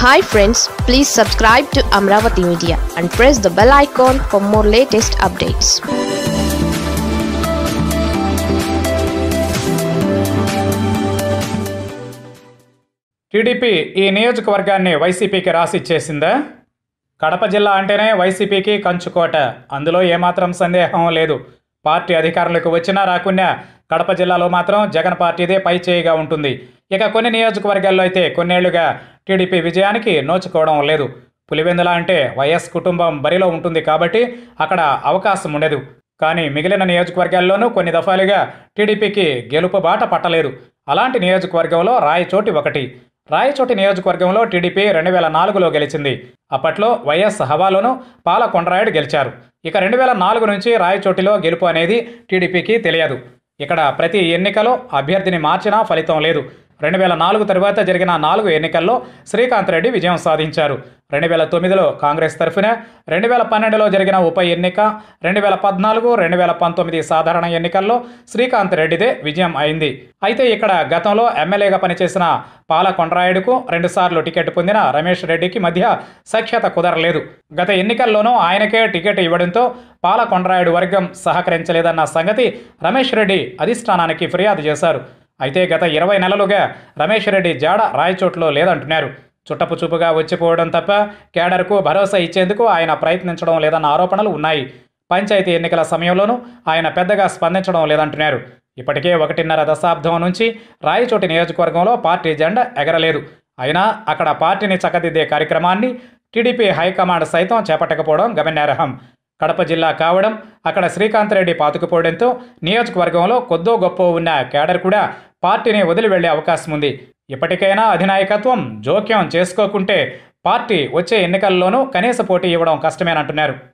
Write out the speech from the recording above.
hi friends please subscribe to Amaravati media and press the bell icon for more latest updates TDP ఈ నియోజకవర్గాన్ని వైసీపీకి రాసిచ్చేసిందా కడప జిల్లా అంటేనే వైసీపీకి కంచుకోట అందులో ఏమాత్రం సందేహం లేదు పార్టీ అధికారంలోకి వచ్చినా రాకున్నా కడప జిల్లాలో మాత్రం జగన్ పార్టీదే పై చేయిగా ఉంటుంది ఇక కొన్ని నియోజకవర్గాల్లో అయితే కొన్నేళ్లుగా టీడీపీ విజయానికి నోచుకోవడం లేదు పులివెందుల అంటే వైఎస్ కుటుంబం బరిలో ఉంటుంది కాబట్టి అక్కడ అవకాశం ఉండదు కానీ మిగిలిన నియోజకవర్గాల్లోనూ కొన్ని దఫాలుగా టీడీపీకి గెలుపు బాట పట్టలేదు అలాంటి నియోజకవర్గంలో రాయచోటి ఒకటి రాయచోటి నియోజకవర్గంలో టీడీపీ రెండు వేల నాలుగులో గెలిచింది అప్పట్లో వైఎస్ హవాలోను పాల కొండరాయుడు గెలిచారు ఇక రెండు వేల నాలుగు నుంచి రాయచోటిలో గెలుపు అనేది టీడీపీకి తెలియదు ఇక్కడ ప్రతి ఎన్నికలో అభ్యర్థిని మార్చినా ఫలితం లేదు రెండు వేల నాలుగు తరువాత జరిగిన నాలుగు ఎన్నికల్లో శ్రీకాంత్ రెడ్డి విజయం సాధించారు రెండు వేల తొమ్మిదిలో కాంగ్రెస్ తరఫున రెండు వేల పన్నెండులో జరిగిన ఉప ఎన్నిక రెండు వేల పద్నాలుగు రెండు వేల పంతొమ్మిది సాధారణ ఎన్నికల్లో శ్రీకాంత్ రెడ్డిదే విజయం అయింది అయితే ఇక్కడ గతంలో ఎమ్మెల్యేగా పనిచేసిన పాల కొండరాయుడుకు రెండుసార్లు టికెట్ పొందిన రమేష్ రెడ్డికి మధ్య సఖ్యత కుదరలేదు గత ఎన్నికల్లోనూ ఆయనకే టికెట్ ఇవ్వడంతో పాల కొండరాయుడు వర్గం సహకరించలేదన్న సంగతి రమేష్ రెడ్డి అధిష్టానానికి ఫిర్యాదు చేశారు అయితే గత ఇరవై నెలలుగా రమేష్ రెడ్డి జాడ రాయచోట్లో లేదంటున్నారు చుట్టపు చూపుగా వచ్చిపోవడం తప్ప కేడర్కు భరోసా ఇచ్చేందుకు ఆయన ప్రయత్నించడం లేదన్న ఆరోపణలు ఉన్నాయి పంచాయతీ ఎన్నికల సమయంలోనూ ఆయన పెద్దగా స్పందించడం లేదంటున్నారు ఇప్పటికే ఒకటిన్నర దశాబ్దం నుంచి రాయచోటి నియోజకవర్గంలో పార్టీ జెండా ఎగరలేదు అయినా అక్కడ పార్టీని చక్కదిద్దే కార్యక్రమాన్ని టీడీపీ హైకమాండ్ సైతం చేపట్టకపోవడం గమనార్హం కడప జిల్లా కావడం అక్కడ శ్రీకాంత్ రెడ్డి పాతుకుపోవడంతో నియోజకవర్గంలో కొద్దో గొప్ప ఉన్న కేడర్ కూడా పార్టీని వదిలి వెళ్లే అవకాశం ఉంది ఇప్పటికైనా అధినాయకత్వం జోక్యం చేసుకోకుంటే పార్టీ వచ్చే ఎన్నికల్లోనూ కనీస పోటీ ఇవ్వడం కష్టమేనంటున్నారు